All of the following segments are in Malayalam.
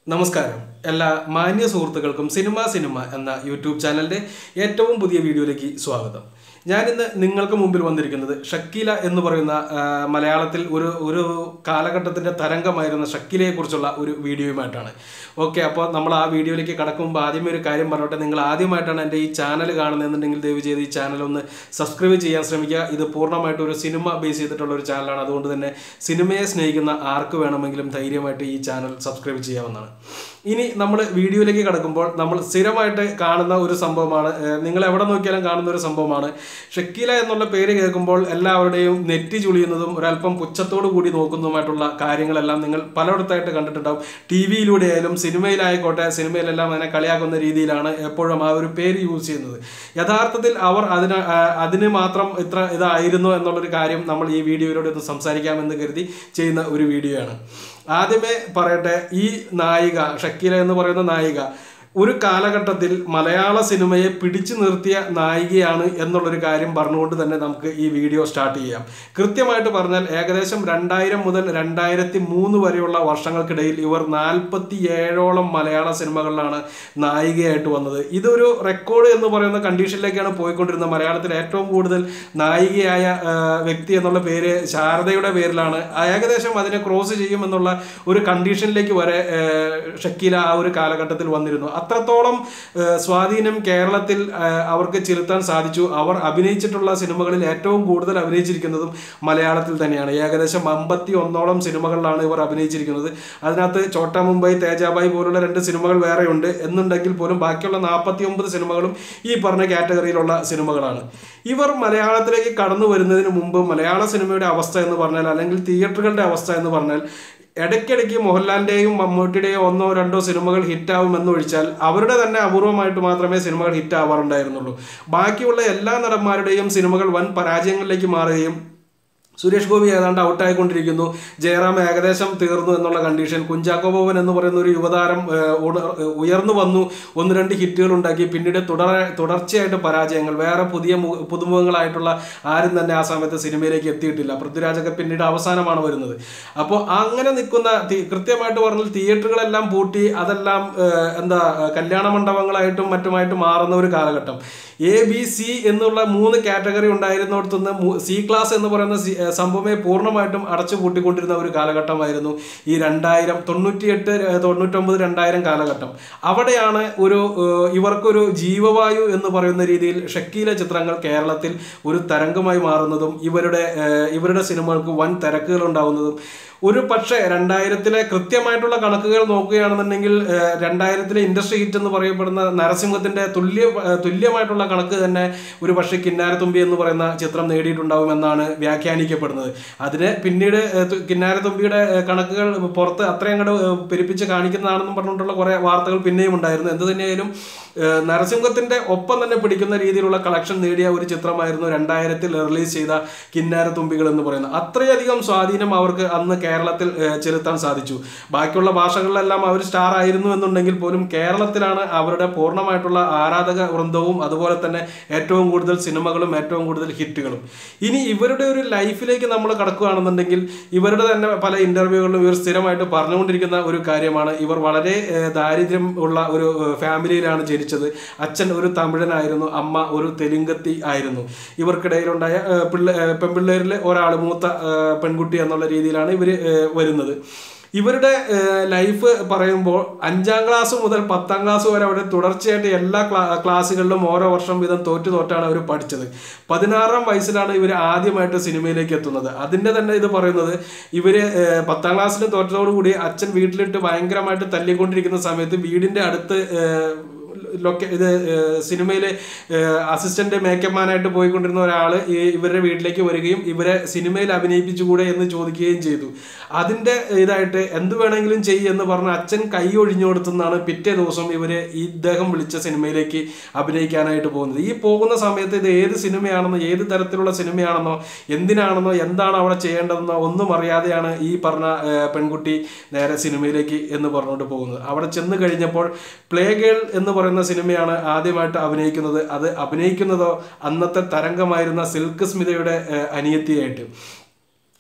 നമസ്കാരം എല്ലാ മാന്യ സുഹൃത്തുക്കൾക്കും സിനിമ സിനിമ എന്ന യൂട്യൂബ് ചാനലിന്റെ ഏറ്റവും പുതിയ വീഡിയോയിലേക്ക് സ്വാഗതം ഞാനിന്ന് നിങ്ങൾക്ക് മുമ്പിൽ വന്നിരിക്കുന്നത് ഷക്കീല എന്ന് പറയുന്ന ആ, മലയാളത്തിൽ ഒരു ഒരു കാലഘട്ടത്തിന്റെ തരംഗമായിരുന്ന ഷക്കീലയെ കുറിച്ചുള്ള ഒരു വീഡിയോയുമായിട്ടാണ് ഓക്കെ അപ്പോൾ നമ്മൾ ആ വീഡിയോയിലേക്ക് കടക്കുമ്പോൾ ആദ്യമേ ഒരു കാര്യം പറഞ്ഞോട്ടെ നിങ്ങൾ ആദ്യമായിട്ടാണ് എൻ്റെ ഈ ചാനൽ കാണുന്നതെന്നുണ്ടെങ്കിൽ ദയവ് ചെയ്ത് ഈ ചാനൽ ഒന്ന് സബ്സ്ക്രൈബ് ചെയ്യാൻ ശ്രമിക്കുക ഇത് പൂർണ്ണമായിട്ട് ഒരു സിനിമ ബേസ് ചെയ്തിട്ടുള്ള ഒരു ചാനലാണ് അതുകൊണ്ട് തന്നെ സിനിമയെ സ്നേഹിക്കുന്ന ആർക്ക് വേണമെങ്കിലും ധൈര്യമായിട്ട് ഈ ചാനൽ സബ്സ്ക്രൈബ് ചെയ്യാവുന്നതാണ് ഇനി നമ്മൾ വീഡിയോയിലേക്ക് കടക്കുമ്പോൾ നമ്മൾ സ്ഥിരമായിട്ട് കാണുന്ന ഒരു സംഭവമാണ് ഏഹ് നിങ്ങൾ എവിടെ നോക്കിയാലും കാണുന്ന ഒരു സംഭവമാണ് ഷക്കീല എന്നുള്ള പേര് കേൾക്കുമ്പോൾ എല്ലാവരുടെയും നെറ്റി ചുളിയുന്നതും ഒരല്പം പുച്ഛത്തോടു കൂടി നോക്കുന്നതുമായിട്ടുള്ള കാര്യങ്ങളെല്ലാം നിങ്ങൾ പലയിടത്തായിട്ട് കണ്ടിട്ടുണ്ടാവും ടി വിയിലൂടെ ആയാലും സിനിമയിലായിക്കോട്ടെ സിനിമയിലെല്ലാം അതിനെ കളിയാക്കുന്ന രീതിയിലാണ് എപ്പോഴും ആ ഒരു പേര് യൂസ് ചെയ്യുന്നത് യഥാർത്ഥത്തിൽ അവർ അതിന് ആ, അതിന് മാത്രം ഇത്ര ഇതായിരുന്നു എന്നുള്ളൊരു കാര്യം നമ്മൾ ഈ വീഡിയോയിലൂടെ ഒന്ന് സംസാരിക്കാമെന്ന് കരുതി ചെയ്യുന്ന ഒരു വീഡിയോ ആണ് ആദ്യമേ പറയട്ടെ ഈ നായിക ഷക്കീല എന്ന് പറയുന്ന നായിക ഒരു കാലഘട്ടത്തിൽ മലയാള സിനിമയെ പിടിച്ചു നിർത്തിയ നായികയാണ് എന്നുള്ളൊരു കാര്യം പറഞ്ഞുകൊണ്ട് തന്നെ നമുക്ക് ഈ വീഡിയോ സ്റ്റാർട്ട് ചെയ്യാം കൃത്യമായിട്ട് പറഞ്ഞാൽ ഏകദേശം രണ്ടായിരം മുതൽ രണ്ടായിരത്തി മൂന്ന് വരെയുള്ള വർഷങ്ങൾക്കിടയിൽ ഇവർ നാൽപ്പത്തി ഏഴോളം മലയാള സിനിമകളിലാണ് നായികയായിട്ട് വന്നത് ഇതൊരു റെക്കോർഡ് എന്ന് പറയുന്ന കണ്ടീഷനിലേക്കാണ് പോയിക്കൊണ്ടിരുന്നത് മലയാളത്തിൽ ഏറ്റവും കൂടുതൽ നായികയായ ആ, വ്യക്തി എന്നുള്ള പേര് ശാരദയുടെ പേരിലാണ് ഏകദേശം അതിനെ ക്രോസ് ചെയ്യും എന്നുള്ള ഒരു കണ്ടീഷനിലേക്ക് വരെ ആ, ഷക്കീല ആ ഒരു കാലഘട്ടത്തിൽ വന്നിരുന്നു അത്രത്തോളം ആ, സ്വാധീനം കേരളത്തിൽ ആ, അവർക്ക് ചെലുത്താൻ സാധിച്ചു അവർ അഭിനയിച്ചിട്ടുള്ള സിനിമകളിൽ ഏറ്റവും കൂടുതൽ അഭിനയിച്ചിരിക്കുന്നതും മലയാളത്തിൽ തന്നെയാണ് ഏകദേശം അമ്പത്തി ഒന്നോളം സിനിമകളിലാണ് ഇവർ അഭിനയിച്ചിരിക്കുന്നത് അതിനകത്ത് ചോട്ട മുംബൈ തേജാബായി പോലുള്ള രണ്ട് സിനിമകൾ വേറെയുണ്ട് എന്നുണ്ടെങ്കിൽ പോലും ബാക്കിയുള്ള നാൽപ്പത്തി ഒമ്പത് സിനിമകളും ഈ പറഞ്ഞ കാറ്റഗറിയിലുള്ള സിനിമകളാണ് ഇവർ മലയാളത്തിലേക്ക് കടന്നു വരുന്നതിന് മുമ്പ് മലയാള സിനിമയുടെ അവസ്ഥ എന്ന് പറഞ്ഞാൽ അല്ലെങ്കിൽ തിയേറ്ററുകളുടെ അവസ്ഥ എന്ന് പറഞ്ഞാൽ ഇടയ്ക്കിടയ്ക്ക് മോഹൻലാലിന്റെയും മമ്മൂട്ടിയുടെയോ ഒന്നോ രണ്ടോ സിനിമകൾ ഹിറ്റാവും എന്നൊഴിച്ചാൽ അവരുടെ തന്നെ അപൂർവമായിട്ട് മാത്രമേ സിനിമകൾ ഹിറ്റ് ആവാറുണ്ടായിരുന്നുള്ളൂ ബാക്കിയുള്ള എല്ലാ നടന്മാരുടെയും സിനിമകൾ വൻ പരാജയങ്ങളിലേക്ക് മാറുകയും സുരേഷ് ഗോപി ഏതാണ്ട് ഔട്ടായിക്കൊണ്ടിരിക്കുന്നു ജയറാം ഏകദേശം തീർന്നു എന്നുള്ള കണ്ടീഷൻ കുഞ്ചാക്കോ ബോബൻ എന്ന് പറയുന്ന ഒരു യുവതാരം ഏഹ്, ഉണ- ഉയർന്നു വന്നു ഒന്ന് രണ്ട് ഹിറ്റുകൾ ഉണ്ടാക്കി പിന്നീട് തുടർ തുടർച്ചയായിട്ട് പരാജയങ്ങൾ വേറെ പുതിയ മു- പുതുമുഖങ്ങളായിട്ടുള്ള ആരും തന്നെ ആ സമയത്ത് സിനിമയിലേക്ക് എത്തിയിട്ടില്ല പൃഥ്വിരാജൊക്കെ പിന്നീട് അവസാനമാണ് വരുന്നത് അപ്പോൾ അങ്ങനെ നിൽക്കുന്ന തി- കൃത്യമായിട്ട് പറഞ്ഞാൽ തിയേറ്ററുകളെല്ലാം പൂട്ടി അതെല്ലാം ഏഹ്, എന്താ കല്യാണ മണ്ഡപങ്ങളായിട്ടും മറ്റുമായിട്ട് മാറുന്ന ഒരു കാലഘട്ടം എ ബി സി എന്നുള്ള മൂന്ന് കാറ്റഗറി ഉണ്ടായിരുന്നിടത്തുനിന്ന് മൂ- സി ക്ലാസ് എന്ന് പറയുന്ന സി- ഏഹ് സംഭവമേ പൂർണ്ണമായിട്ടും അടച്ചു പൂട്ടിക്കൊണ്ടിരുന്ന ഒരു കാലഘട്ടമായിരുന്നു ഈ രണ്ടായിരം തൊണ്ണൂറ്റിയെട്ട് ഏഹ് തൊണ്ണൂറ്റൊമ്പത് രണ്ടായിരം കാലഘട്ടം അവിടെയാണ് ഒരു ഏഹ് ഇവർക്കൊരു ജീവവായു എന്ന് പറയുന്ന രീതിയിൽ ഷക്കീല ചിത്രങ്ങൾ കേരളത്തിൽ ഒരു തരംഗമായി മാറുന്നതും ഇവരുടെ ഏഹ് ഇവരുടെ സിനിമകൾക്ക് വൻ തിരക്കുകൾ ഉണ്ടാവുന്നതും ഒരു പക്ഷേ രണ്ടായിരത്തിലെ കൃത്യമായിട്ടുള്ള കണക്കുകൾ നോക്കുകയാണെന്നുണ്ടെങ്കിൽ ഏഹ് രണ്ടായിരത്തിലെ ഇൻഡസ്ട്രി ഹിറ്റ് എന്ന് പറയപ്പെടുന്ന നരസിംഹത്തിന്റെ തുല്യ ഏഹ് തുല്യമായിട്ടുള്ള കണക്ക് തന്നെ ഒരു പക്ഷേ കിന്നാരത്തുമ്പി എന്ന് പറയുന്ന ചിത്രം നേടിയിട്ടുണ്ടാവുമെന്നാണ് വ്യാഖ്യാനിക്കപ്പെടുന്നത് അതിന് പിന്നീട് ഏഹ് തു- കിന്നാരത്തുമ്പിയുടെ ഏഹ് കണക്കുകൾ പുറത്ത് അത്രയും അങ്ങോട്ട് ഏഹ് പെരുപ്പിച്ച് കാണിക്കുന്നതാണെന്നും പറഞ്ഞുകൊണ്ടുള്ള കുറെ വാർത്തകൾ പിന്നെയും ഉണ്ടായിരുന്നു എന്ത് തന്നെയായാലും ഏഹ് നരസിംഹത്തിന്റെ ഒപ്പം തന്നെ പിടിക്കുന്ന രീതിയിലുള്ള കളക്ഷൻ നേടിയ ഒരു ചിത്രമായിരുന്നു രണ്ടായിരത്തിൽ റിലീസ് ചെയ്ത കിന്നാരത്തുമ്പികൾ എന്ന് പറയുന്നത് അത്രയധികം സ്വാധീനം അവർക്ക് അന്ന് കേരളത്തിൽ ഏഹ് ചെലുത്താൻ സാധിച്ചു ബാക്കിയുള്ള ഭാഷകളിലെല്ലാം അവർ സ്റ്റാർ ആയിരുന്നു എന്നുണ്ടെങ്കിൽ പോലും കേരളത്തിലാണ് അവരുടെ പൂർണ്ണമായിട്ടുള്ള ആരാധക വൃന്ദവും അതുപോലെ തന്നെ ഏറ്റവും കൂടുതൽ സിനിമകളും ഏറ്റവും കൂടുതൽ ഹിറ്റുകളും ഇനി ഇവരുടെ ഒരു ലൈഫിലേക്ക് നമ്മൾ കടക്കുകയാണെന്നുണ്ടെങ്കിൽ ഇവരുടെ തന്നെ പല ഇന്റർവ്യൂകളിലും ഇവർ സ്ഥിരമായിട്ട് പറഞ്ഞുകൊണ്ടിരിക്കുന്ന ഒരു കാര്യമാണ് ഇവർ വളരെ ഏഹ്, ദാരിദ്ര്യം ഉള്ള ഒരു ഏഹ്, ഫാമിലിയിലാണ് ജനിച്ചത് അച്ഛൻ ഒരു തമിഴനായിരുന്നു അമ്മ ഒരു തെലുങ്കത്തി ആയിരുന്നു ഇവർക്കിടയിലുണ്ടായ ഏഹ്, പിള്ളേ ഏഹ്, പെൺപിള്ളേരിൽ ഒരാൾ മൂത്ത ഏഹ്, പെൺകുട്ടി എന്നുള്ള രീതിയിലാണ് ഇവർ വരുന്നത് ഇവരുടെ ഏഹ്, ലൈഫ് പറയുമ്പോൾ അഞ്ചാം ക്ലാസ് മുതൽ പത്താം ക്ലാസ് വരെ അവർ തുടർച്ചയായിട്ട് എല്ലാ ക്ലാ ക്ലാസ്സുകളിലും ഓരോ വർഷം വീതം തോറ്റു തോറ്റാണ് അവർ പഠിച്ചത് പതിനാറാം വയസ്സിലാണ് ഇവർ ആദ്യമായിട്ട് സിനിമയിലേക്ക് എത്തുന്നത് അതിൻ്റെ തന്നെ ഇത് പറയുന്നത് ഇവര് ഏഹ്, പത്താം ക്ലാസ്സിൽ തോറ്റതോടുകൂടി അച്ഛൻ വീട്ടിലിട്ട് ഭയങ്കരമായിട്ട് തല്ലിക്കൊണ്ടിരിക്കുന്ന സമയത്ത് വീടിൻ്റെ അടുത്ത് ഏഹ്, ലൊക്കെ ഇത് സിനിമയിൽ അസിസ്റ്റന്റ് മേക്കപ്പ് മാനായിട്ട് പോയിക്കൊണ്ടിരുന്ന ഒരാൾ ഈ ഇവരുടെ വീട്ടിലേക്ക് വരികയും ഇവരെ സിനിമയിൽ അഭിനയിപ്പിച്ചുകൂടെ എന്ന് ചോദിക്കുകയും ചെയ്തു അതിന്റെ ഇതായിട്ട് എന്ത് വേണമെങ്കിലും ചെയ്യ് എന്ന് പറഞ്ഞ അച്ഛൻ കൈ ഒഴിഞ്ഞു കൊടുത്തെന്നാണ് പിറ്റേ ദിവസം ഇവര് ഈ ഇദ്ദേഹം വിളിച്ച സിനിമയിലേക്ക് അഭിനയിക്കാനായിട്ട് പോകുന്നത് ഈ പോകുന്ന സമയത്ത് ഇത് ഏത് സിനിമയാണെന്നോ ഏത് തരത്തിലുള്ള സിനിമയാണെന്നോ എന്തിനാണെന്നോ എന്താണ് അവിടെ ചെയ്യേണ്ടതെന്നോ ഒന്നും അറിയാതെയാണ് ഈ പറഞ്ഞ ഏഹ്, പെൺകുട്ടി നേരെ സിനിമയിലേക്ക് എന്ന് പറഞ്ഞുകൊണ്ട് പോകുന്നത് അവിടെ ചെന്ന് കഴിഞ്ഞപ്പോൾ പ്ലേ ഗേൾ എന്ന് പറയുന്ന സിനിമയാണ് ആദ്യമായിട്ട് അഭിനയിക്കുന്നത് അത് അഭിനയിക്കുന്നതോ അന്നത്തെ തരംഗമായിരുന്ന സിൽക്ക് സ്മിതയുടെ ഏഹ്, അനിയത്തിയായിട്ട്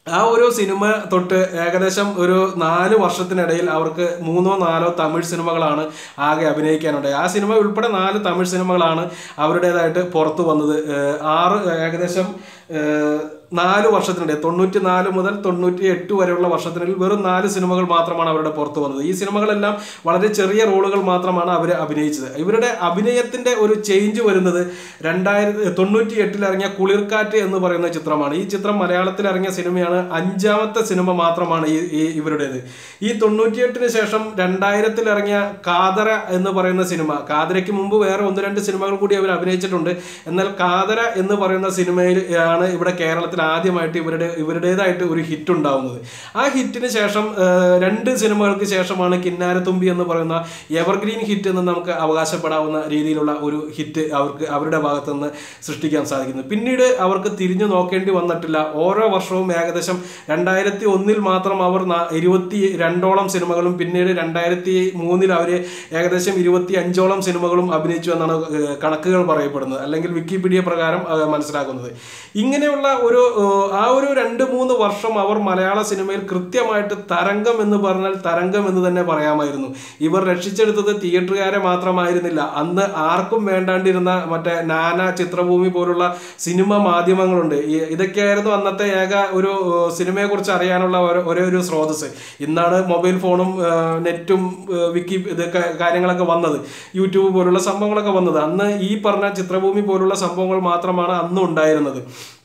ആ ഒരു സിനിമ തൊട്ട് ഏകദേശം ഒരു നാല് വർഷത്തിനിടയിൽ അവർക്ക് മൂന്നോ നാലോ തമിഴ് സിനിമകളാണ് ആകെ അഭിനയിക്കാനുണ്ടായി ആ സിനിമ ഉൾപ്പെടെ നാല് തമിഴ് സിനിമകളാണ് അവരുടേതായിട്ട് പുറത്തു വന്നത് ഏഹ് ആറ് ഏകദേശം ഏഹ് നാല് വർഷത്തിനിടെ തൊണ്ണൂറ്റി നാല് മുതൽ തൊണ്ണൂറ്റി എട്ട് വരെയുള്ള വർഷത്തിനിടയിൽ വെറും നാല് സിനിമകൾ മാത്രമാണ് അവരുടെ പുറത്തു വന്നത് ഈ സിനിമകളെല്ലാം വളരെ ചെറിയ റോളുകൾ മാത്രമാണ് അവർ അഭിനയിച്ചത് ഇവരുടെ അഭിനയത്തിന്റെ ഒരു ചേഞ്ച് വരുന്നത് രണ്ടായിരത്തി തൊണ്ണൂറ്റി എട്ടിൽ ഇറങ്ങിയ കുളിർക്കാറ്റ് എന്ന് പറയുന്ന ചിത്രമാണ് ഈ ചിത്രം മലയാളത്തിൽ ഇറങ്ങിയ സിനിമയാണ് അഞ്ചാമത്തെ സിനിമ മാത്രമാണ് ഈ ഈ ഇവരുടേത് ഈ തൊണ്ണൂറ്റിയെട്ടിന് ശേഷം രണ്ടായിരത്തിൽ ഇറങ്ങിയ കാതര എന്ന് പറയുന്ന സിനിമ കാതരയ്ക്ക് മുമ്പ് വേറെ ഒന്ന് രണ്ട് സിനിമകൾ കൂടി അവർ അഭിനയിച്ചിട്ടുണ്ട് എന്നാൽ കാതര എന്ന് പറയുന്ന സിനിമയിൽ ആണ് ഇവിടെ കേരളത്തിൽ ആദ്യമായിട്ട് ഇവരുടെ ഇവരുടേതായിട്ട് ഒരു ഹിറ്റ് ഉണ്ടാവുന്നത് ആ ഹിറ്റിന് ശേഷം ആ, രണ്ട് സിനിമകൾക്ക് ശേഷമാണ് കിന്നാരത്തുമ്പി എന്ന് പറയുന്ന എവർഗ്രീൻ ഹിറ്റ് എന്ന് നമുക്ക് അവകാശപ്പെടാവുന്ന രീതിയിലുള്ള ഒരു ഹിറ്റ് അവർക്ക് അവരുടെ ഭാഗത്ത് നിന്ന് സൃഷ്ടിക്കാൻ സാധിക്കുന്നത് പിന്നീട് അവർക്ക് തിരിഞ്ഞു നോക്കേണ്ടി വന്നിട്ടില്ല ഓരോ വർഷവും ഏകദേശം രണ്ടായിരത്തി ഒന്നിൽ മാത്രം അവർ ന- ഇരുപത്തി രണ്ടോളം സിനിമകളും പിന്നീട് രണ്ടായിരത്തി മൂന്നിൽ അവർ ഏകദേശം ഇരുപത്തി അഞ്ചോളം സിനിമകളും അഭിനയിച്ചു എന്നാണ് ഏഹ്, കണക്കുകൾ പറയപ്പെടുന്നത് അല്ലെങ്കിൽ വിക്കിപീഡിയ പ്രകാരം ഏഹ്, മനസ്സിലാക്കുന്നത് ഇങ്ങനെയുള്ള ഒരു ഏഹ്, ആ ഒരു രണ്ട് മൂന്ന് വർഷം അവർ മലയാള സിനിമയിൽ കൃത്യമായിട്ട് തരംഗം എന്ന് പറഞ്ഞാൽ തരംഗം എന്ന് തന്നെ പറയാമായിരുന്നു ഇവർ രക്ഷിച്ചെടുത്തത് തിയേറ്ററുകാരെ മാത്രമായിരുന്നില്ല അന്ന് ആർക്കും വേണ്ടാണ്ടിരുന്ന മറ്റേ നാന ചിത്രഭൂമി പോലുള്ള സിനിമ മാധ്യമങ്ങളുണ്ട് ഈ- ഇതൊക്കെയായിരുന്നു അന്നത്തെ ഏക ഒരു ഏഹ്, സിനിമയെക്കുറിച്ച് അറിയാനുള്ള ഒരു- ഒരേ ഒരു സ്രോതസ് ഇന്നാണ് മൊബൈൽ ഫോണും ഏഹ്, നെറ്റും ഏഹ്, വിക്കി ഇതൊക്കെ കാര്യങ്ങളൊക്കെ വന്നത് യൂട്യൂബ് പോലുള്ള സംഭവങ്ങളൊക്കെ വന്നത് അന്ന് ഈ പറഞ്ഞ ചിത്രഭൂമി പോലുള്ള സംഭവങ്ങൾ മാത്രമാണ് അന്ന് ഉണ്ടായിരുന്നത്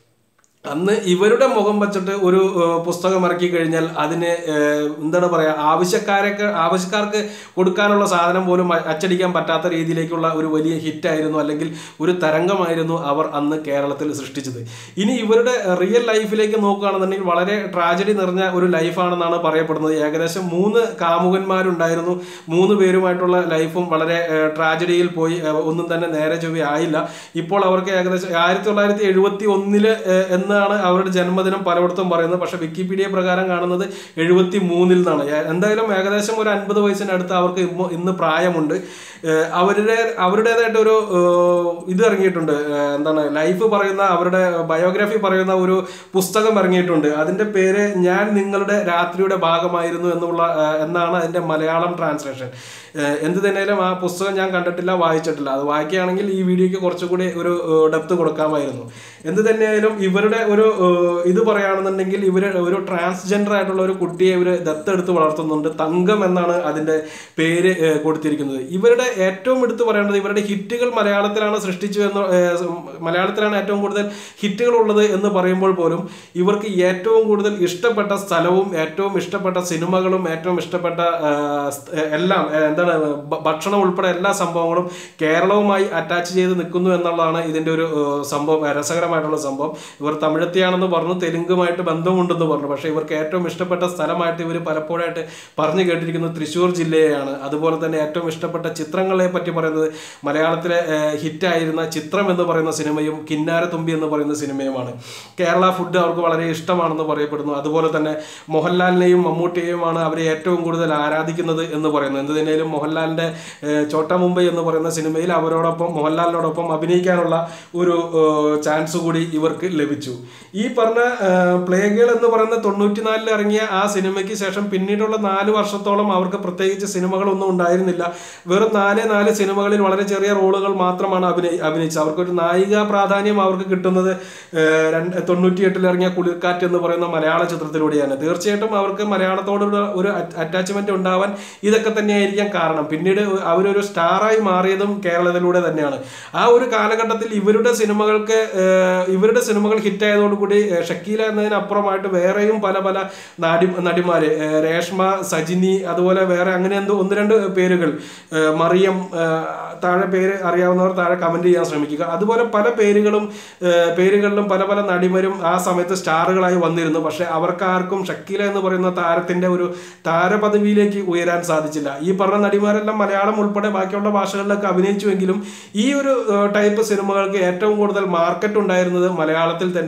അന്ന് ഇവരുടെ മുഖം വച്ചിട്ട് ഒരു ഏഹ്, പുസ്തകം ഇറക്കി കഴിഞ്ഞാൽ അതിന് ഏഹ്, എന്താണ് പറയാ ആവശ്യക്കാരൊക്കെ ആവശ്യക്കാർക്ക് കൊടുക്കാനുള്ള സാധനം പോലും അ- അച്ചടിക്കാൻ പറ്റാത്ത രീതിയിലേക്കുള്ള ഒരു വലിയ ഹിറ്റായിരുന്നു അല്ലെങ്കിൽ ഒരു തരംഗമായിരുന്നു അവർ അന്ന് കേരളത്തിൽ സൃഷ്ടിച്ചത് ഇനി ഇവരുടെ റിയൽ ലൈഫിലേക്ക് നോക്കുകയാണെന്നുണ്ടെങ്കിൽ വളരെ ട്രാജഡി നിറഞ്ഞ ഒരു ലൈഫാണെന്നാണ് പറയപ്പെടുന്നത് ഏകദേശം മൂന്ന് കാമുകന്മാരുണ്ടായിരുന്നു മൂന്ന് പേരുമായിട്ടുള്ള ലൈഫും വളരെ ഏഹ്, ട്രാജഡിയിൽ പോയി ഏഹ്, ഒന്നും തന്നെ നേരെ ചൊവ്വ ആയില്ല ഇപ്പോൾ അവർക്ക് ഏകദേശം ആയിരത്തി തൊള്ളായിരത്തി എഴുപത്തി ഒന്നില് എന്നാണ് അവരുടെ ജന്മദിനം പലയിടത്തും പറയുന്നത് പക്ഷെ വിക്കിപീഡിയ പ്രകാരം കാണുന്നത് എഴുപത്തി മൂന്നിൽ നിന്നാണ് ഏ- എന്തായാലും ഏകദേശം ഒരു അൻപത് വയസ്സിനടുത്ത് അവർക്ക് ഇമ്മ- ഇന്ന് പ്രായമുണ്ട് ഏഹ് അവരുടെ അവരുടേതായിട്ട് ഒരു ഏഹ് ഇത് ഇറങ്ങിയിട്ടുണ്ട് ഏഹ് എന്താണ് ലൈഫ് പറയുന്ന അവരുടെ ബയോഗ്രഫി പറയുന്ന ഒരു പുസ്തകം ഇറങ്ങിയിട്ടുണ്ട് അതിന്റെ പേര് ഞാൻ നിങ്ങളുടെ രാത്രിയുടെ ഭാഗമായിരുന്നു എന്നുള്ള ഏഹ് എന്നാണ് അതിന്റെ മലയാളം ട്രാൻസ്ലേഷൻ ഏഹ് എന്ത് തന്നെയാലും ആ പുസ്തകം ഞാൻ കണ്ടിട്ടില്ല വായിച്ചിട്ടില്ല അത് വായിക്കുകയാണെങ്കിൽ ഈ വീഡിയോക്ക് കുറച്ചുകൂടി ഒരു ഡെപ്ത് കൊടുക്കാമായിരുന്നു എന്ത് തന്നെയായാലും ഇവരുടെ ഒരു ഏഹ് ഇത് പറയുകയാണെന്നുണ്ടെങ്കിൽ ഇവർ ഒരു ട്രാൻസ്ജെൻഡർ ആയിട്ടുള്ള ഒരു കുട്ടിയെ ഇവർ ദത്തെടുത്ത് വളർത്തുന്നുണ്ട് തങ്കം എന്നാണ് അതിന്റെ പേര് ഏഹ് കൊടുത്തിരിക്കുന്നത് ഇവരുടെ ഏറ്റവും എടുത്തു പറയേണ്ടത് ഇവരുടെ ഹിറ്റുകൾ മലയാളത്തിലാണ് സൃഷ്ടിച്ചു എന്ന് ഏഹ് മലയാളത്തിലാണ് ഏറ്റവും കൂടുതൽ ഹിറ്റുകൾ ഉള്ളത് എന്ന് പറയുമ്പോൾ പോലും ഇവർക്ക് ഏറ്റവും കൂടുതൽ ഇഷ്ടപ്പെട്ട സ്ഥലവും ഏറ്റവും ഇഷ്ടപ്പെട്ട സിനിമകളും ഏറ്റവും ഇഷ്ടപ്പെട്ട ഏഹ് സ്- ഏഹ് എല്ലാം ഏഹ് എന്താണ് ഭ- ഭക്ഷണം ഉൾപ്പെടെ എല്ലാ സംഭവങ്ങളും കേരളവുമായി അറ്റാച്ച് ചെയ്ത് നിൽക്കുന്നു എന്നുള്ളതാണ് ഇതിന്റെ ഒരു ഏഹ് സംഭവം ഏഹ് രസകരമായിട്ടുള്ള സംഭവം ഇവർ തമിഴത്തിയാണെന്ന് പറഞ്ഞു തെലുങ്കുമായിട്ട് ബന്ധമുണ്ടെന്ന് പറഞ്ഞു പക്ഷേ ഇവർക്ക് ഏറ്റവും ഇഷ്ടപ്പെട്ട സ്ഥലമായിട്ട് ഇവർ പലപ്പോഴായിട്ട് പറഞ്ഞു കേട്ടിരിക്കുന്നത് തൃശ്ശൂർ ജില്ലയെയാണ് അതുപോലെ തന്നെ ഏറ്റവും ഇഷ്ടപ്പെട്ട ചിത്രങ്ങളെ പറ്റി പറയുന്നത് മലയാളത്തിലെ ഏഹ് ഹിറ്റായിരുന്ന ചിത്രം എന്ന് പറയുന്ന സിനിമയും കിന്നാര തുമ്പി എന്ന് പറയുന്ന സിനിമയുമാണ് കേരള ഫുഡ് അവർക്ക് വളരെ ഇഷ്ടമാണെന്ന് പറയപ്പെടുന്നു അതുപോലെ തന്നെ മോഹൻലാലിനെയും മമ്മൂട്ടിയെയുമാണ് അവരെ ഏറ്റവും കൂടുതൽ ആരാധിക്കുന്നത് എന്ന് പറയുന്നത് എന്ത് തന്നെയാലും മോഹൻലാലിന്റെ ഏഹ്, ചോട്ട മുംബൈ എന്ന് പറയുന്ന സിനിമയിൽ അവരോടൊപ്പം മോഹൻലാലിനോടൊപ്പം അഭിനയിക്കാനുള്ള ഒരു ഏഹ്, ചാൻസ് കൂടി ഇവർക്ക് ലഭിച്ചു ഈ പറഞ്ഞ പ്ലേ ഗേൾ എന്ന് പറയുന്ന തൊണ്ണൂറ്റിനാലിൽ ഇറങ്ങിയ ആ സിനിമയ്ക്ക് ശേഷം പിന്നീടുള്ള നാല് വർഷത്തോളം അവർക്ക് പ്രത്യേകിച്ച് സിനിമകളൊന്നും ഉണ്ടായിരുന്നില്ല വെറും നാല് നാല് സിനിമകളിൽ വളരെ ചെറിയ റോളുകൾ മാത്രമാണ് അഭിനയി അഭിനയിച്ചത് അവർക്കൊരു നായിക പ്രാധാന്യം അവർക്ക് കിട്ടുന്നത് ഏഹ്, രണ്ട് തൊണ്ണൂറ്റിയെട്ടിൽ ഇറങ്ങിയ കുളിർക്കാറ്റ് എന്ന് പറയുന്ന മലയാള ചിത്രത്തിലൂടെയാണ് തീർച്ചയായിട്ടും അവർക്ക് മലയാളത്തോടുള്ള ഒരു അറ്റാച്ച്മെന്റ് ഉണ്ടാവാൻ ഇതൊക്കെ തന്നെയായിരിക്കാം കാരണം പിന്നീട് അവരൊരു സ്റ്റാറായി മാറിയതും കേരളത്തിലൂടെ തന്നെയാണ് ആ ഒരു കാലഘട്ടത്തിൽ ഇവരുടെ സിനിമകൾക്ക് ഏഹ്, ഇവരുടെ സിനിമകൾ ഹിറ്റായതോടുകൂടി ഏഹ്, ഷക്കീല എന്നതിനപ്പുറമായിട്ട് വേറെയും പല പല നടി നടിമാര് ഏഹ്, രേഷ്മ സജിനി അതുപോലെ വേറെ അങ്ങനെ എന്തോ ഒന്ന് രണ്ട് പേരുകൾ ഏഹ്, മറിയം ഏഹ്, താഴെ പേര് അറിയാവുന്നവർ താഴെ കമന്റ് ചെയ്യാൻ ശ്രമിക്കുക അതുപോലെ പല പേരുകളും ഏഹ്, പേരുകളിലും പല പല നടിമാരും ആ സമയത്ത് സ്റ്റാറുകളായി വന്നിരുന്നു പക്ഷെ അവർക്കാർക്കും ഷക്കീല എന്ന് പറയുന്ന താരത്തിന്റെ ഒരു താരപദവിയിലേക്ക് ഉയരാൻ സാധിച്ചില്ല ഈ പറഞ്ഞ നടിമാരെല്ലാം മലയാളം ഉൾപ്പെടെ ബാക്കിയുള്ള ഭാഷകളിലൊക്കെ അഭിനയിച്ചുവെങ്കിലും ഈ ഒരു ഏഹ്, ടൈപ്പ് സിനിമകൾക്ക് ഏറ്റവും കൂടുതൽ മാർക്കറ്റ് ഉണ്ടായിരുന്നത് മലയാളത്തിൽ തന്നെയാണ്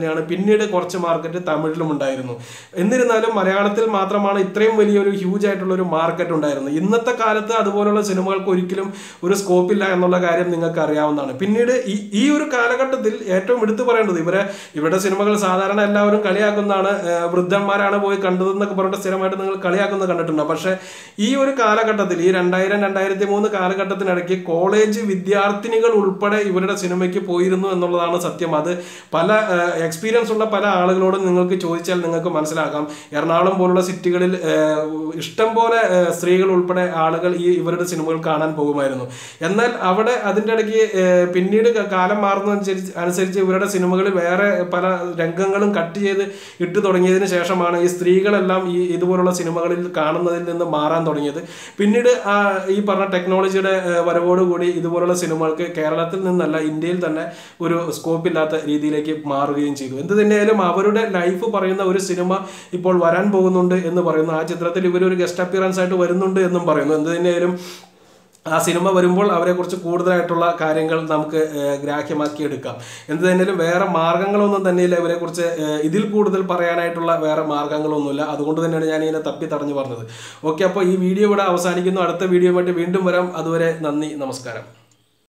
തന്നെയാണ് പിന്നീട് കുറച്ച് മാർക്കറ്റ് തമിഴിലും ഉണ്ടായിരുന്നു എന്നിരുന്നാലും മലയാളത്തിൽ മാത്രമാണ് ഇത്രയും വലിയൊരു ഹ്യൂജ് ആയിട്ടുള്ള ഒരു മാർക്കറ്റ് ഉണ്ടായിരുന്നത് ഇന്നത്തെ കാലത്ത് അതുപോലുള്ള സിനിമകൾക്ക് ഒരിക്കലും ഒരു സ്കോപ്പില്ല എന്നുള്ള കാര്യം നിങ്ങൾക്ക് അറിയാവുന്നതാണ് പിന്നീട് ഈ ഈ ഒരു കാലഘട്ടത്തിൽ ഏറ്റവും എടുത്തു പറയേണ്ടത് ഇവരെ ഇവരുടെ സിനിമകൾ സാധാരണ എല്ലാവരും കളിയാക്കുന്നതാണ് ഏഹ് വൃദ്ധന്മാരാണ് പോയി കണ്ടതെന്നൊക്കെ പറഞ്ഞിട്ട് സ്ഥിരമായിട്ട് നിങ്ങൾ കളിയാക്കുന്നത് കണ്ടിട്ടുണ്ടോ പക്ഷേ ഈ ഒരു കാലഘട്ടത്തിൽ ഈ രണ്ടായിരം രണ്ടായിരത്തി മൂന്ന് കാലഘട്ടത്തിനിടയ്ക്ക് കോളേജ് വിദ്യാർത്ഥിനികൾ ഉൾപ്പെടെ ഇവരുടെ സിനിമയ്ക്ക് പോയിരുന്നു എന്നുള്ളതാണ് സത്യം അത് പല എക്സ്പീരിയൻസ് ഉള്ള പല ആളുകളോടും നിങ്ങൾക്ക് ചോദിച്ചാൽ നിങ്ങൾക്ക് മനസ്സിലാക്കാം എറണാകുളം പോലുള്ള സിറ്റികളിൽ ഏഹ്, ഇഷ്ടം പോലെ ഏഹ്, സ്ത്രീകൾ ഉൾപ്പെടെ ആളുകൾ ഈ ഇവരുടെ സിനിമകൾ കാണാൻ പോകുമായിരുന്നു എന്നാൽ അവിടെ അതിൻ്റെ ഇടയ്ക്ക് ഏഹ്, പിന്നീട് ക- കാലം മാറുന്നതനുസരിച്ച് അനുസരിച്ച് ഇവരുടെ സിനിമകളിൽ വേറെ പല രംഗങ്ങളും കട്ട് ചെയ്ത് ഇട്ട് തുടങ്ങിയതിന് ശേഷമാണ് ഈ സ്ത്രീകളെല്ലാം ഈ ഇതുപോലുള്ള സിനിമകളിൽ കാണുന്നതിൽ നിന്ന് മാറാൻ തുടങ്ങിയത് പിന്നീട് ആ ഈ പറഞ്ഞ ടെക്നോളജിയുടെ ഏഹ്, വരവോടുകൂടി ഇതുപോലുള്ള സിനിമകൾക്ക് കേരളത്തിൽ നിന്നല്ല ഇന്ത്യയിൽ തന്നെ ഒരു സ്കോപ്പ് ഇല്ലാത്ത രീതിയിലേക്ക് മാറുകയും ചെയ്തു എന്ത് തന്നെയായാലും അവരുടെ ലൈഫ് പറയുന്ന ഒരു സിനിമ ഇപ്പോൾ വരാൻ പോകുന്നുണ്ട് എന്ന് പറയുന്നു ആ ചിത്രത്തിൽ ഇവരൊരു ഗസ്റ്റ് അപ്പിയറൻസ് ആയിട്ട് വരുന്നുണ്ട് എന്നും പറയുന്നു എന്ത് തന്നെയായാലും ആ സിനിമ വരുമ്പോൾ അവരെക്കുറിച്ച് കൂടുതലായിട്ടുള്ള കാര്യങ്ങൾ നമുക്ക് ഏഹ്, ഗ്രാഹ്യമാക്കി എടുക്കാം എന്ത് തന്നെയാലും വേറെ മാർഗങ്ങളൊന്നും തന്നെയില്ല ഇവരെക്കുറിച്ച് ഏഹ്, ഇതിൽ കൂടുതൽ പറയാനായിട്ടുള്ള വേറെ മാർഗങ്ങളൊന്നുമില്ല അതുകൊണ്ട് തന്നെയാണ് ഞാൻ ഇതിനെ തപ്പി തടഞ്ഞു പറഞ്ഞത് ഓക്കെ അപ്പോൾ ഈ വീഡിയോ ഇവിടെ അവസാനിക്കുന്നു അടുത്ത വീഡിയോ ആയിട്ട് വീണ്ടും വരാം അതുവരെ നന്ദി നമസ്കാരം